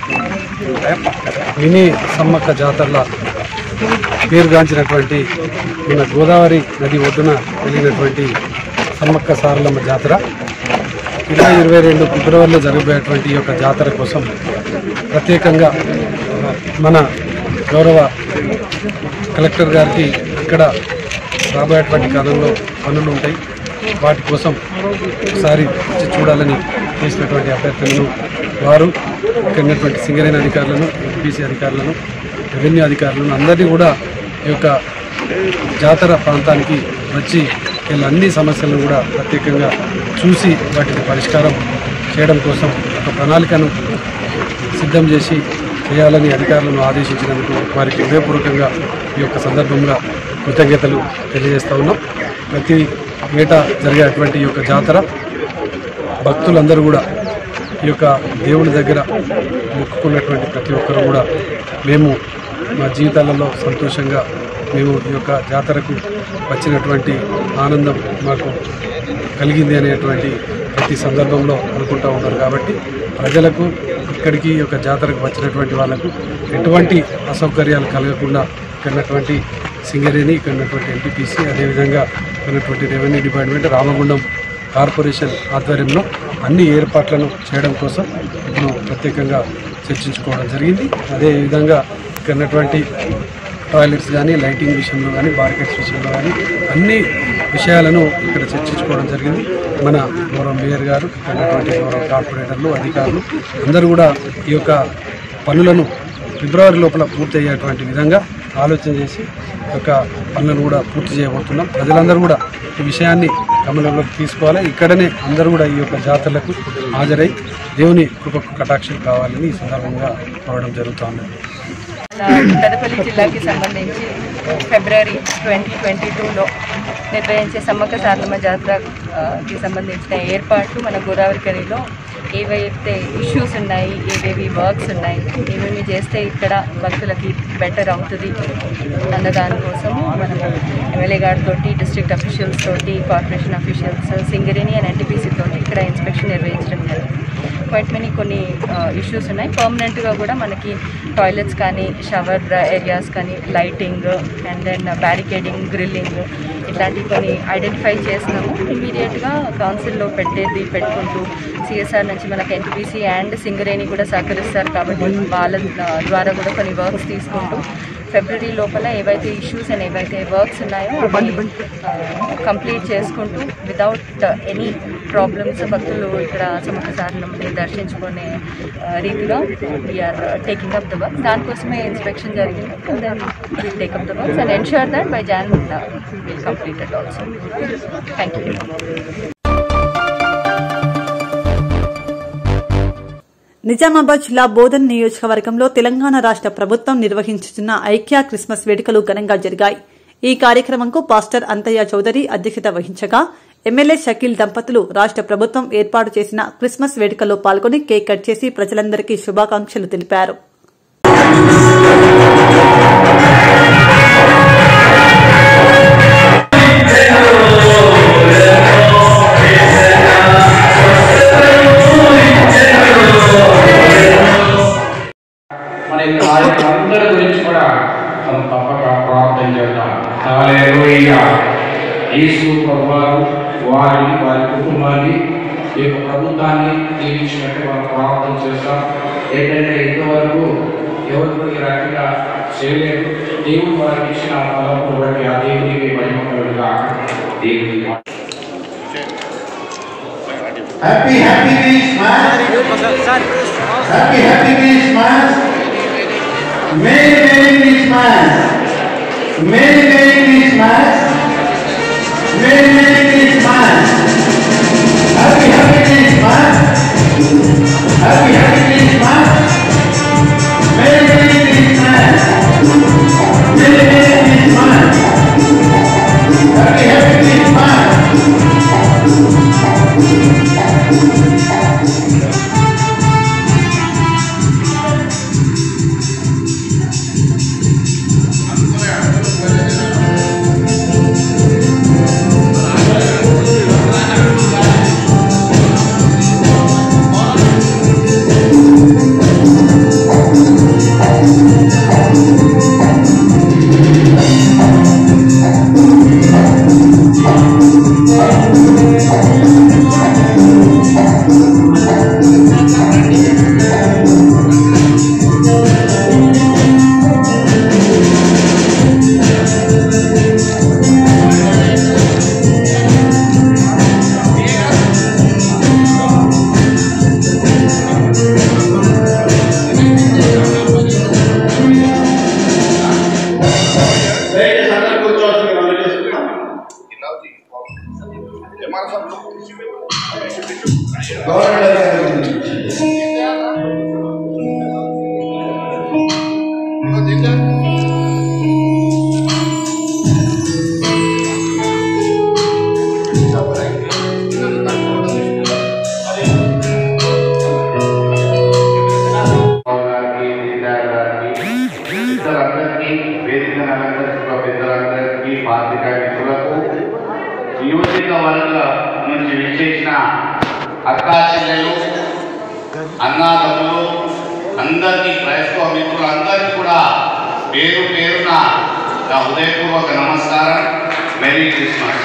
మినీ సమ్మక్క జాతరల పేరుగాంచినటువంటి మన గోదావరి నది ఒడ్డున వెళ్ళినటువంటి సమ్మక్క సారలమ్మ జాతర ఇరవై ఇరవై రెండు ఫిబ్రవరిలో జరగబోయేటువంటి ఈ యొక్క జాతర కోసం ప్రత్యేకంగా మన గౌరవ కలెక్టర్ గారికి ఇక్కడ రాబోయేటువంటి కాలంలో పనులు ఉంటాయి వాటి కోసం ఒకసారి వచ్చి చూడాలని చేసినటువంటి అభ్యర్థులను వారు ఇక్కడ ఉన్నటువంటి సింగరేణి అధికారులను బీసీ అధికారులను రెవెన్యూ అధికారులను అందరినీ కూడా ఈ యొక్క జాతర ప్రాంతానికి వచ్చి వీళ్ళ అన్ని సమస్యలను కూడా ప్రత్యేకంగా చూసి వాటికి పరిష్కారం చేయడం కోసం ఒక ప్రణాళికను సిద్ధం చేసి చేయాలని అధికారులను ఆదేశించినందుకు వారికి హృదయపూర్వకంగా ఈ యొక్క సందర్భంగా కృతజ్ఞతలు తెలియజేస్తా ఉన్నాం ప్రతి ఏటా జరిగేటువంటి ఈ యొక్క జాతర భక్తులందరూ కూడా ఈ యొక్క దేవుని దగ్గర మొక్కుకున్నటువంటి ప్రతి ఒక్కరు కూడా మేము మా జీవితాలలో సంతోషంగా మేము ఈ యొక్క జాతరకు వచ్చినటువంటి ఆనందం మాకు కలిగింది అనేటువంటి ప్రతి సందర్భంలో అనుకుంటూ ఉన్నారు కాబట్టి ప్రజలకు ఇక్కడికి ఈ యొక్క జాతరకు వచ్చినటువంటి వాళ్ళకు ఎటువంటి అసౌకర్యాలు కలగకుండా ఇక్కడటువంటి సింగరేణి ఇక్కడటువంటి ఎన్టీపీసీ అదేవిధంగా ఇక్కడటువంటి రెవెన్యూ డిపార్ట్మెంట్ రామగుండం కార్పొరేషన్ ఆధ్వర్యంలో అన్ని ఏర్పాట్లను చేయడం కోసం ఇప్పుడు ప్రత్యేకంగా చర్చించుకోవడం జరిగింది అదేవిధంగా ఇక్కడటువంటి టాయిలెట్స్ కానీ లైటింగ్ విషయంలో కానీ బార్కెట్స్ విషయంలో కానీ అన్ని విషయాలను ఇక్కడ చర్చించుకోవడం జరిగింది మన గౌరవ మేయర్ గారు ఇక్కడటువంటి గౌరవ కార్పొరేటర్లు అధికారులు అందరూ కూడా ఈ యొక్క పనులను ఫిబ్రవరి లోపల పూర్తి అయ్యేటువంటి విధంగా ఆలోచన చేసి ఈ యొక్క పనులను కూడా పూర్తి చేయబోతున్నాం ప్రజలందరూ కూడా ఈ విషయాన్ని గమనంలోకి తీసుకోవాలి ఇక్కడనే అందరూ కూడా ఈ యొక్క జాతరలకు హాజరై దేవుని కృపకు కటాక్షం కావాలని ఈ సందర్భంగా కోరడం జరుగుతుంది పెద్దపల్లి జిల్లాకి సంబంధించి ఫిబ్రవరి ట్వంటీ ట్వంటీ టూలో నిర్వహించే సమ్మక్క సారలమ్మ జాతరకి సంబంధించిన ఏర్పాట్లు మన గోదావరి కనిలో ఏవైతే ఇష్యూస్ ఉన్నాయి ఏవేవి వర్క్స్ ఉన్నాయి ఏమేమి చేస్తే ఇక్కడ భక్తులకి బెటర్ అవుతుంది అన్న దానికోసము మనము ఎమ్మెల్యే గారితో డిస్ట్రిక్ట్ అఫీషియల్స్ తోటి corporation officials Singareni and NTPC తోటి ఇక్కడ ఇన్స్పెక్షన్ నిర్వహించడం జరిగింది క్వైట్ మెనీ కొన్ని ఇష్యూస్ ఉన్నాయి పర్మనెంట్గా కూడా మనకి టాయిలెట్స్ కానీ షవర్ ఏరియాస్ కానీ lighting and then barricading grilling ఇట్లాంటివి కొన్ని ఐడెంటిఫై చేసినాము ఇమీడియట్గా కౌన్సిల్లో పెట్టేది పెట్టుకుంటూ సిఎస్ఆర్ నుంచి మనకి ఎన్టీపీసీ అండ్ సింగరేణి కూడా సహకరిస్తారు కాబట్టి వాళ్ళ ద్వారా కూడా కొన్ని వర్క్స్ తీసుకుంటూ ఫిబ్రవరి లోపల ఏవైతే ఇష్యూస్ అండ్ ఏవైతే వర్క్స్ ఉన్నాయో అవి కంప్లీట్ చేసుకుంటూ వితౌట్ ఎనీ ప్రాబ్లమ్స్ భక్తులు ఇక్కడ సముద్ర సారణంని దర్శించుకునే ఆ, రీతిగా we are taking up the work దానికోసమే ఇన్స్పెక్షన్ జరిగింది then will take up the works and ensure that by Jan will completed also thank you Nizamabad జిల్లా బోధన్ నియోజకవర్గంలో తెలంగాణ రాష్ట ప్రభుత్వం నిర్వహించుతున్న ఐక్య క్రిస్మస్ వేడుకలు ఘనంగా జరిగాయి ఈ కార్యక్రమంకు పాస్టర్ అంతయ్య చౌదరి అధ్యక్షత వహించగా ఎమ్మెల్యే షకీల్ దంపతులు రాష్ట ప్రభుత్వం ఏర్పాటు చేసిన క్రిస్మస్ వేడుకల్లో పాల్గొని కేక్ కట్ చేసి ప్రజలందరికీ శుభాకాంక్షలు తెలిపారు మన యొక్క నాయకులందరి గురించి కూడా మనం తప్పక ప్రార్థన చేద్దాం హల్లెలూయా యేసు ప్రభువారు వారిని వారి కుటుంబాన్ని ఈ యొక్క ప్రభుత్వాన్ని దీవించినట్టు మనం ప్రార్థన చేస్తాం ఏంటంటే ఇంతవరకు ఎవరు కూడా ఈ రకంగా చేయలేదు దేవుడు వారికి ఇచ్చిన ఫలం బట్టి ఆ దేవునికి మహిమ కలుగుగా దేవుని Happy, happy Christmas. Happy, happy Christmas. Merry, Merry Christmas. Merry, Merry Christmas. Merry, Merry Christmas. Happy, happy Christmas. Happy, happy Christmas. Merry, Merry Christmas. Merry, Merry Christmas. Happy, happy Christmas. దయచేసి అందరూ కూర్చోవాల్సిందిగా మనం చేసుకుందాం అక్కా చెల్లెలు అన్నాదమ్ములు అందరికీ క్రైస్తవ మిత్రులు అందరికీ కూడా పేరు పేరున నా హృదయపూర్వక నమస్కారం మెరీ క్రిస్మస్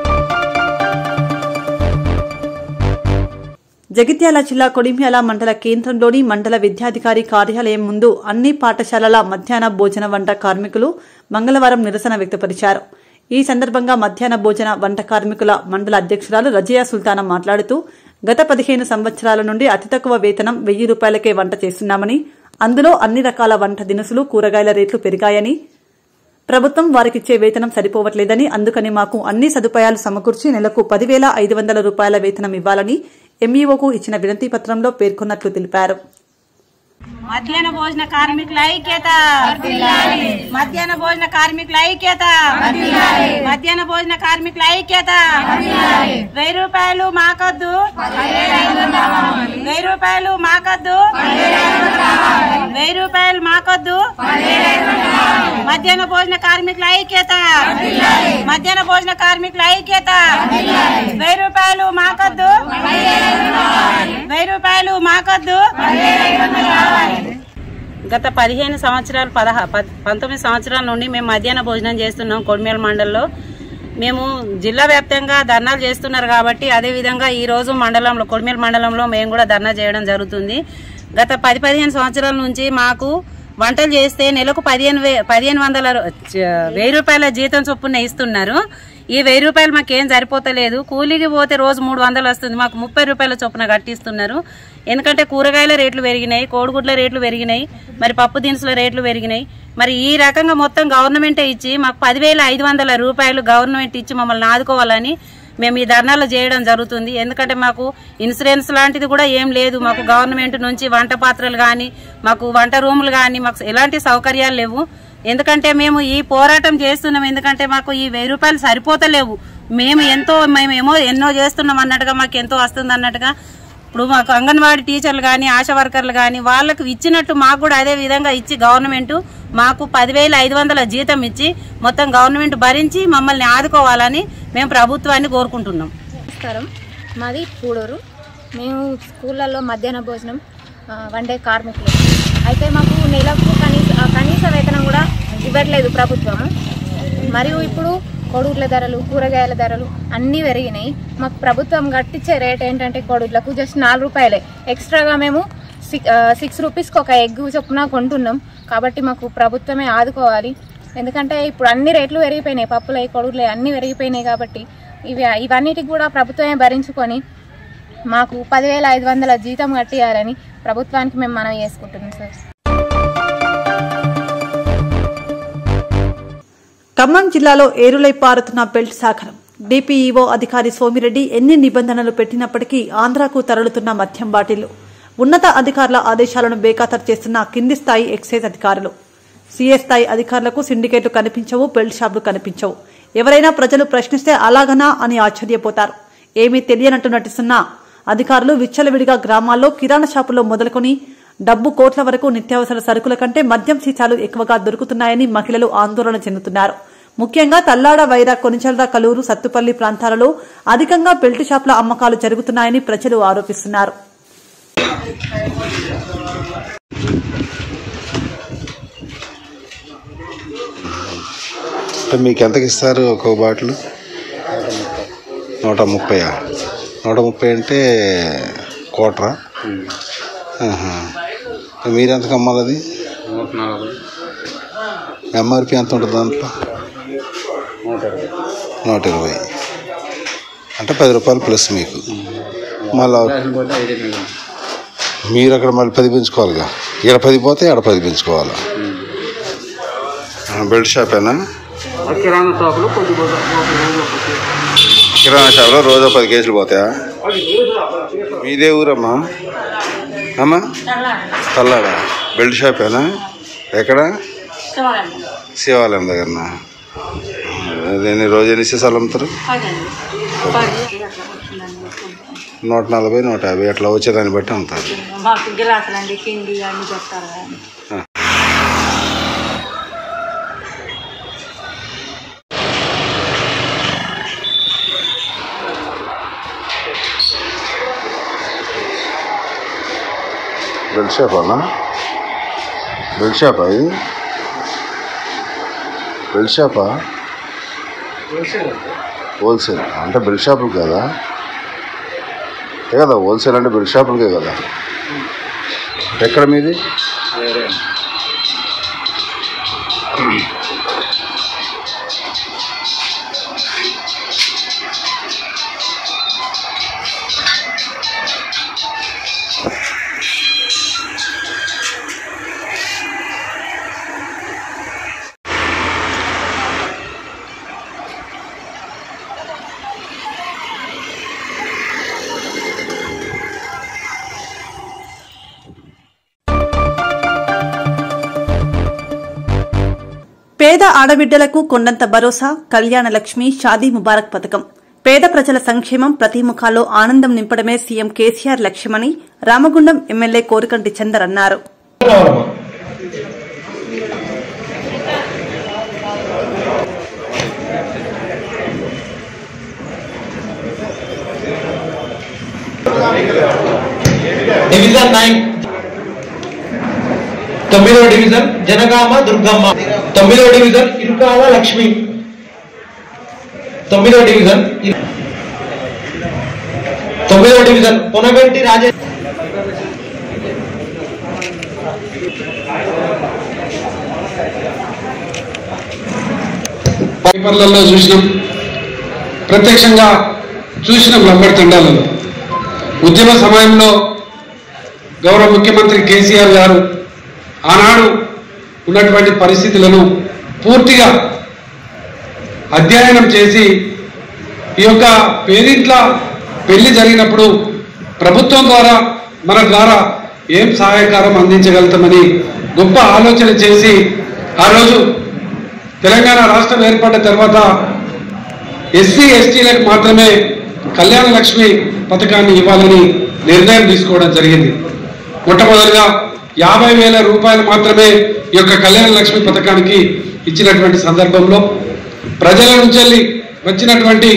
జగిత్యాల జిల్లా కొడిమ్యాల మండల కేంద్రంలోని మండల విద్యాధికారి కార్యాలయం ముందు అన్ని పాఠశాలల మధ్యాహ్న భోజన వంట కార్మికులు మంగళవారం నిరసన వ్యక్తపరిచారు ఈ సందర్భంగా మధ్యాహ్న భోజన వంట కార్మికుల మండల అధ్యక్షురాలు రజియా సుల్తానా మాట్లాడుతూ గత పదిహేను సంవత్సరాల నుండి అతి తక్కువ వేతనం వెయ్యి రూపాయలకే వంట చేస్తున్నామని అందులో అన్ని రకాల వంట దినుసులు కూరగాయల రేట్లు పెరిగాయని ప్రభుత్వం వారికిచ్చే వేతనం సరిపోవట్లేదని అందుకని మాకు అన్ని సదుపాయాలు సమకూర్చి నెలకు పదివేల ఐదు వందల రూపాయల వేతనం ఇవ్వాలని ఎంఈఓకు ఇచ్చిన వినతి పత్రంలో పేర్కొన్నట్లు తెలిపారు మధ్యాహ్న భోజన కార్మికుల ఐక్యత మధ్యాహ్న భోజన కార్మికుల ఐక్యత మధ్యాహ్న భోజన కార్మికుల ఐక్యత వెయ్యి రూపాయలు మాకొద్దు వెయ్యి రూపాయలు మాకొద్దు వెయ్యి రూపాయలు మాకొద్దు మధ్యాహ్న భోజన కార్మికుల ఐక్యత మధ్యాహ్న భోజన కార్మికుల ఐక్యత వెయ్యి రూపాయలు మాకొద్దు వెయ్యి రూపాయలు మాకొద్దు గత పదిహేను సంవత్సరాలు పదహా పద్- పంతొమ్మిది సంవత్సరాల నుండి మేము మధ్యాహ్న భోజనం చేస్తున్నాం కొడిమేల మండలంలో మేము జిల్లా వ్యాప్తంగా ధర్నాలు చేస్తున్నారు కాబట్టి అదే విధంగా ఈ రోజు మండలంలో కొడిమేల మండలంలో మేము కూడా ధర్నా చేయడం జరుగుతుంది గత పది పదిహేను సంవత్సరాల నుంచి మాకు వంటలు చేస్తే నెలకు పదిహేను వే పదిహేను వందల రూ- చ- వెయ్యి రూపాయల జీతం చొప్పున ఇస్తున్నారు ఈ వెయ్యి రూపాయలు మాకేం సరిపోతలేదు కూలీకి పోతే రోజు మూడు వందలు వస్తుంది మాకు ముప్పై రూపాయల చొప్పున కట్టిస్తున్నారు ఎందుకంటే కూరగాయల రేట్లు పెరిగినాయి కోడిగుడ్ల రేట్లు పెరిగినాయి మరి పప్పు దినుసుల రేట్లు పెరిగినాయి మరి ఈ రకంగా మొత్తం గవర్నమెంటే ఇచ్చి మాకు పదివేల ఐదు వందల రూపాయలు గవర్నమెంట్ ఇచ్చి మమ్మల్ని ఆదుకోవాలని మేము ఈ ధర్నాలు చేయడం జరుగుతుంది ఎందుకంటే మాకు ఇన్సూరెన్స్ లాంటిది కూడా ఏం లేదు మాకు గవర్నమెంట్ నుంచి వంట పాత్రలు కానీ మాకు వంట రూములు కానీ మాకు ఎలాంటి సౌకర్యాలు లేవు ఎందుకంటే మేము ఈ పోరాటం చేస్తున్నాం ఎందుకంటే మాకు ఈ వెయ్యి రూపాయలు సరిపోతలేవు మేము ఎంతో మేము ఏమో ఎన్నో చేస్తున్నాం అన్నట్టుగా మాకు ఎంతో వస్తుంది అన్నట్టుగా ఇప్పుడు మాకు అంగన్వాడీ టీచర్లు కానీ ఆశా వర్కర్లు కానీ వాళ్ళకు ఇచ్చినట్టు మాకు కూడా అదే విధంగా ఇచ్చి గవర్నమెంట్ మాకు పదివేల ఐదు వందల జీతం ఇచ్చి మొత్తం గవర్నమెంట్ భరించి మమ్మల్ని ఆదుకోవాలని మేము ప్రభుత్వాన్ని కోరుకుంటున్నాం నమస్కారం మాది పూడూరు మేము స్కూళ్ళల్లో మధ్యాహ్న భోజనం ఆ, వండే కార్మికులు అయితే మాకు నెలకు కనీస ఆ, కనీస వేతనం కూడా ఇవ్వట్లేదు ప్రభుత్వం మరియు ఇప్పుడు కొడుగుల ధరలు కూరగాయల ధరలు అన్నీ పెరిగినాయి మాకు ప్రభుత్వం కట్టించే రేట్ ఏంటంటే కొడుగులకు జస్ట్ నాలుగు రూపాయలే ఎక్స్ట్రాగా మేము సిక్ సిక్స్ రూపీస్కి ఒక ఎగ్ చొప్పున కొంటున్నాం కాబట్టి మాకు ప్రభుత్వమే ఆదుకోవాలి ఎందుకంటే ఇప్పుడు అన్ని రేట్లు పెరిగిపోయినాయి పప్పులై కొడుగులై అన్నీ పెరిగిపోయినాయి కాబట్టి ఇవి ఇవన్నిటికి కూడా ప్రభుత్వమే భరించుకొని మాకు పదివేల ఐదు వందల జీతం కట్టియాలని ప్రభుత్వానికి మేము మనం చేసుకుంటున్నాం సార్ ఖమ్మం జిల్లాలో ఏరులై పారుతున్న బెల్ట్ సాగరం డిపిఈఓ అధికారి సోమిరెడ్డి ఎన్ని నిబంధనలు పెట్టినప్పటికీ ఆంధ్రాకు తరలుతున్న మద్యం బాటిళ్లు ఉన్నత అధికారుల ఆదేశాలను బేఖాతరు చేస్తున్న కింది స్థాయి ఎక్సైజ్ అధికారులు సీఏ స్థాయి అధికారులకు సిండికేట్లు కనిపించవు బెల్ట్ షాపులు కనిపించవు ఎవరైనా ప్రజలు ప్రశ్నిస్తే అలాగనా అని ఆశ్చర్యపోతారు ఏమీ తెలియనట్టు నటిస్తున్న అధికారులు విచ్చలవిడిగా గ్రామాల్లో కిరాణా షాపుల్లో మొదలుకొని డబ్బు కోట్ల వరకు నిత్యావసర సరుకుల కంటే మద్యం సీసాలు ఎక్కువగా దొరుకుతున్నాయని మహిళలు ఆందోళన చెందుతున్నారు ముఖ్యంగా తల్లాడ వైరా కొనిచల్ర కలూరు సత్తుపల్లి ప్రాంతాలలో అధికంగా బెల్ట్ షాపుల అమ్మకాలు జరుగుతున్నాయని ప్రజలు ఆరోపిస్తున్నారు అంటే మీకు ఎంతకి ఇస్తారు ఒక్కొక్క బాటిల్ నూట ముప్పై నూట ముప్పై అంటే కోటరా ఆహా. మీరు ఎంతకు అమ్మాలి అది నూట నలభై ఎంఆర్పి ఎంత ఉంటుంది దాంట్లో నూట ఇరవై నూట ఇరవై అంటే పది రూపాయలు ప్లస్ మీకు మళ్ళా పోతే ఐదు మిగిలింది. మీరు అక్కడ మళ్ళీ పది పెంచుకోవాలిగా ఇక్కడ పది పోతే ఆడ పది పెంచుకోవాలా ఆ, బెల్ట్ షాపేనా కిరాణా షాపులో కొద్ది కొద్ది కిరాణా షాప్లో రోజు పది కేజీలు పోతాయా మీదే ఊరమ్మా అమ్మా తల్లాడా బెల్ట్ షాపేనా ఎక్కడ శివాలయం దగ్గరనా అదే రోజు ఎన్ని సీసాలు అమ్ముతారు నూట నలభై నూట యాభై అట్లా వచ్చేదాన్ని బట్టి అమ్ముతారు మాకు గిలాసులు అండి కిండి అన్ని చెప్తారు కానీ బెల్ట్ షాప్ అన్నా బెల్ట్ షాపా ఇది బెల్ట్ షాపా హోల్సేల్ అంటే బెల్ట్ షాపులు కదా అంతే కదా హోల్సేల్ అంటే బెల్ట్ షాపులకే కదా ఎక్కడ మీది పేద ఆడబిడ్డలకు కొండంత భరోసా కళ్యాణ లక్ష్మి షాదీ ముబారక్ పథకం పేద ప్రజల సంక్షేమం ప్రతి ముఖాల్లో ఆనందం నింపడమే సీఎం కేసీఆర్ లక్ష్యమని రామగుండం ఎమ్మెల్యే కోరికంటి చందర్ అన్నారు డివిజన్ నైన్ తొమ్మిదో డివిజన్ జనగామ దుర్గమ్మ తొమ్మిదో డివిజన్ ఇరుకాల లక్ష్మి తొమ్మిదో డివిజన్ ఇ- తొమ్మిదో డివిజన్ పొనగంటి రాజే పేపర్లలో చూసినాం ప్రత్యక్షంగా చూసినాం లంబడి తండాలలో ఉద్యమ సమయంలో గౌరవ ముఖ్యమంత్రి కేసీఆర్ గారు ఆనాడు ఉన్నటువంటి పరిస్థితులను పూర్తిగా అధ్యయనం చేసి ఈ యొక్క పేరింట్ల పెళ్లి జరిగినప్పుడు ప్రభుత్వం ద్వారా మన ద్వారా ఏం సహాయకారం అందించగలుగుతామని గొప్ప ఆలోచన చేసి ఆ రోజు తెలంగాణ రాష్ట్రం ఏర్పడ్డ తర్వాత ఎస్సీ ఎస్టీలకు మాత్రమే కళ్యాణ లక్ష్మి పథకాన్ని ఇవ్వాలని నిర్ణయం తీసుకోవడం జరిగింది మొట్టమొదటిగా యాభై వేల రూపాయలు మాత్రమే ఈ యొక్క కళ్యాణ లక్ష్మి పథకానికి ఇచ్చినటువంటి సందర్భంలో ప్రజల నుంచి వచ్చినటువంటి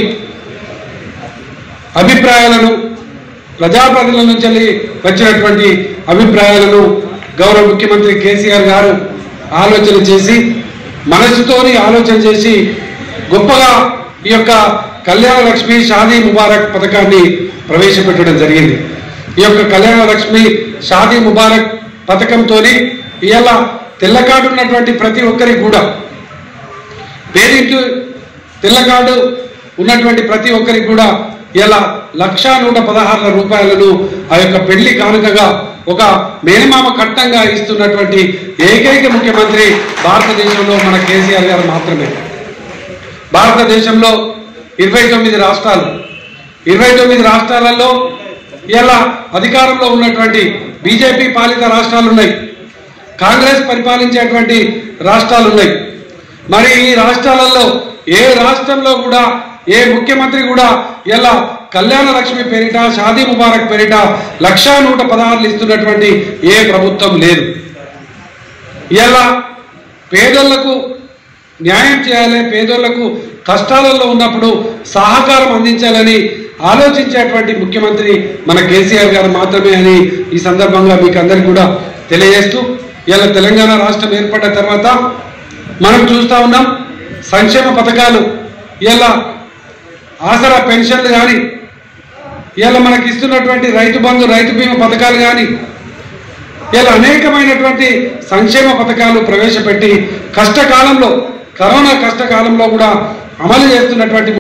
అభిప్రాయాలను ప్రజాప్రతినిధుల నుంచి వచ్చినటువంటి అభిప్రాయాలను గౌరవ ముఖ్యమంత్రి కేసీఆర్ గారు ఆలోచన చేసి మనసుతోని ఆలోచన చేసి గొప్పగా ఈ యొక్క కళ్యాణ లక్ష్మి షాదీ ముబారక్ పథకాన్ని ప్రవేశపెట్టడం జరిగింది ఈ యొక్క కళ్యాణ లక్ష్మి షాదీ ముబారక్ పథకంతో ఇవాళ తెల్లకాడు ఉన్నటువంటి ప్రతి ఒక్కరికి కూడా పేరింటి తెల్లకాడు ఉన్నటువంటి ప్రతి ఒక్కరికి కూడా ఇలా లక్షా నూట పదహారుల రూపాయలను ఆ యొక్క పెళ్లి కానుకగా ఒక మేనమామ కట్టంగా ఇస్తున్నటువంటి ఏకైక ముఖ్యమంత్రి భారతదేశంలో మన కేసీఆర్ గారు మాత్రమే భారతదేశంలో ఇరవై తొమ్మిది రాష్ట్రాలు ఇరవై తొమ్మిది రాష్ట్రాలలో ఇలా అధికారంలో ఉన్నటువంటి బీజేపీ పాలిత రాష్ట్రాలు ఉన్నాయి కాంగ్రెస్ పరిపాలించేటువంటి రాష్ట్రాలు ఉన్నాయి మరి ఈ రాష్ట్రాలలో ఏ రాష్ట్రంలో కూడా ఏ ముఖ్యమంత్రి కూడా ఇలా కళ్యాణ లక్ష్మి పేరిట షాదీ ముబారక్ పేరిట లక్షా నూట పదహారులు ఇస్తున్నటువంటి ఏ ప్రభుత్వం లేదు ఇలా పేదలకు న్యాయం చేయాలి పేదోళ్లకు కష్టాలలో ఉన్నప్పుడు సహకారం అందించాలని ఆలోచించేటువంటి ముఖ్యమంత్రి మన కేసీఆర్ గారు మాత్రమే అని ఈ సందర్భంగా మీకు అందరికి కూడా తెలియజేస్తూ ఇలా తెలంగాణ రాష్ట్రం ఏర్పడ్డ తర్వాత మనం చూస్తా ఉన్నాం సంక్షేమ పథకాలు ఇలా ఆసరా పెన్షన్లు కానీ ఇలా మనకి ఇస్తున్నటువంటి రైతు బంధు రైతు బీమా పథకాలు కానీ ఇలా అనేకమైనటువంటి సంక్షేమ పథకాలు ప్రవేశపెట్టి కష్టకాలంలో కరోనా కష్టకాలంలో కూడా అమలు చేస్తున్నటువంటి